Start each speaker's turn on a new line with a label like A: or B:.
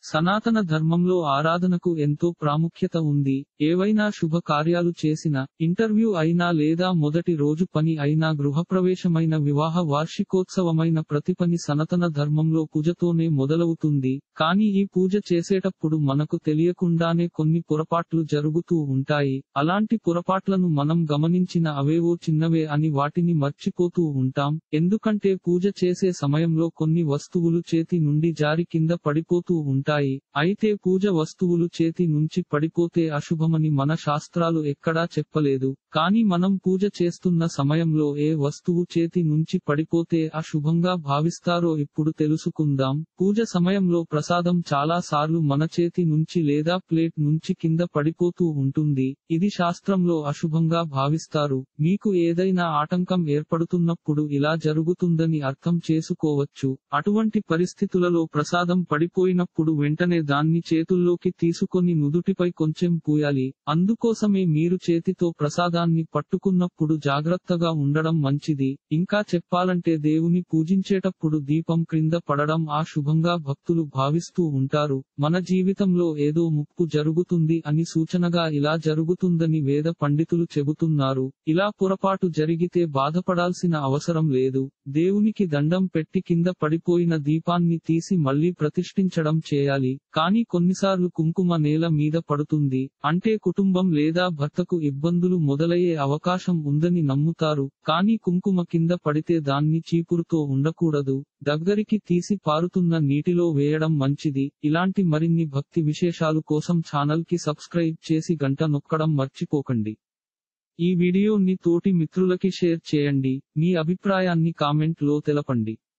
A: సనాతన ధర్మంలో ఆరాధనకు ఎంతో ప్రాముఖ్యత ఉంది ఏవైనా శుభ కార్యాలు చేసిన ఇంటర్వ్యూ అయినా లేదా మొదటి రోజు పని అయినా గృహప్రవేశమైన వివాహ వార్షికోత్సవమైన ప్రతి పని సనాతన ధర్మంలో పూజతోనే మొదలవుతుంది కానీ ఈ పూజ చేసేటప్పుడు మనకు తెలియకుండానే కొన్ని పొరపాట్లు జరుగుతూ ఉంటాయి అలాంటి పొరపాట్లను మనం గమనించిన అవేవో చిన్నవే అని వాటిని మర్చిపోతూ ఉంటాం ఎందుకంటే పూజ చేసే సమయంలో కొన్ని వస్తువులు చేతి నుండి జారి కింద పడిపోతూ ఉంటాయి అయితే పూజ వస్తువులు చేతి నుంచి పడిపోతే అశుభమని మన శాస్త్రాలు ఎక్కడా చెప్పలేదు కానీ మనం పూజ చేస్తున్న సమయంలో ఏ వస్తువు చేతి నుంచి పడిపోతే అశుభంగా భావిస్తారో ఇప్పుడు తెలుసుకుందాం పూజ సమయంలో ప్రసాదం చాలా సార్లు మన చేతి నుంచి లేదా ప్లేట్ నుంచి కింద పడిపోతూ ఉంటుంది ఇది శాస్త్రంలో అశుభంగా భావిస్తారు మీకు ఏదైనా ఆటంకం ఏర్పడుతున్నప్పుడు ఇలా జరుగుతుందని అర్థం చేసుకోవచ్చు అటువంటి పరిస్థితులలో ప్రసాదం పడిపోయినప్పుడు వెంటనే దాన్ని చేతుల్లోకి తీసుకొని నుదుటిపై కొంచెం పూయాలి అందుకోసమే మీరు చేతితో ప్రసాదాన్ని పట్టుకున్నప్పుడు జాగ్రత్తగా ఉండడం మంచిది ఇంకా చెప్పాలంటే దేవుని పూజించేటప్పుడు దీపం క్రింద పడడం ఆ శుభంగా భక్తులు భావిస్తూ ఉంటారు మన జీవితంలో ఏదో ముప్పు జరుగుతుంది అని సూచనగా ఇలా జరుగుతుందని వేద పండితులు చెబుతున్నారు ఇలా పొరపాటు జరిగితే బాధపడాల్సిన అవసరం లేదు దేవునికి దండం పెట్టి కింద పడిపోయిన దీపాన్ని తీసి మళ్ళీ ప్రతిష్ఠించడం చేయాలి కానీ కొన్నిసార్లు కుంకుమ నేల మీద పడుతుంది అంటే కుటుంబం లేదా భర్తకు ఇబ్బందులు మొదలయ్యే అవకాశం ఉందని నమ్ముతారు కానీ కుంకుమ కింద పడితే దాన్ని చీపురుతో ఉండకూడదు దగ్గరికి తీసి పారుతున్న నీటిలో వేయడం మంచిది ఇలాంటి మరిన్ని భక్తి విశేషాలు కోసం ఛానల్ కి సబ్స్క్రైబ్ చేసి గంట నొక్కడం మర్చిపోకండి ఈ వీడియోని తోటి మిత్రులకి షేర్ చేయండి మీ అభిప్రాయాన్ని కామెంట్ లో తెలపండి